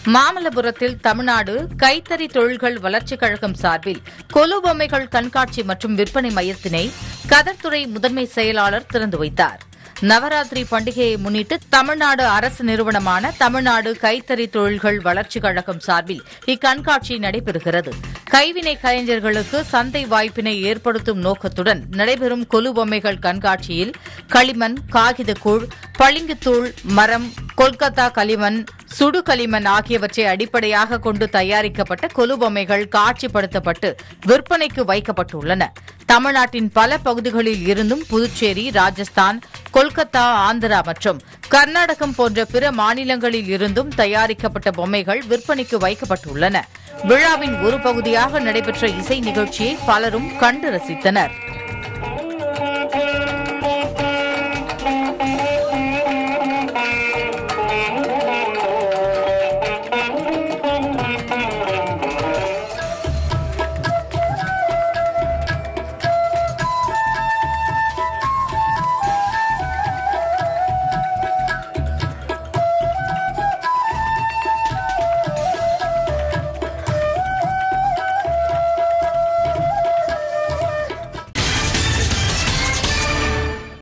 மாமல்லபுரத்தில் தமிழ்நாடு கைத்தறி தொழில்கள் வளர்ச்சிக் கழகம் சார்பில் கொலு பொம்மைகள் கண்காட்சி மற்றும் விற்பனை மையத்தினை கதர்துறை முதன்மை செயலாளர் திறந்து வைத்தார் நவராத்திரி பண்டிகையை முன்னிட்டு தமிழ்நாடு அரசு நிறுவனமான தமிழ்நாடு கைத்தறி தொழில்கள் வளர்ச்சிக் கழகம் சார்பில் இக்கண்காட்சி நடைபெறுகிறது கைவினை கலைஞர்களுக்கு சந்தை வாய்ப்பினை ஏற்படுத்தும் நோக்கத்துடன் நடைபெறும் கொலு பொம்மைகள் கண்காட்சியில் களிமண் காகிதக்கூழ் பளிங்குத்தூள் மரம் கொல்கத்தா களிமண் சுடு களிமண் ஆகியவற்றை அடிப்படையாக கொண்டு தயாரிக்கப்பட்ட கொலு பொம்மைகள் காட்சிப்படுத்தப்பட்டு விற்பனைக்கு வைக்கப்பட்டுள்ளன தமிழ்நாட்டின் பல பகுதிகளில் இருந்தும் புதுச்சேரி ராஜஸ்தான் கொல்கத்தா ஆந்திரா மற்றும் கர்நாடகம் போன்ற பிற மாநிலங்களில் இருந்தும் தயாரிக்கப்பட்ட பொம்மைகள் விற்பனைக்கு வைக்கப்பட்டுள்ளன விழாவின் ஒரு பகுதியாக நடைபெற்ற இசை நிகழ்ச்சியை பலரும் கண்டு ரசித்தனர்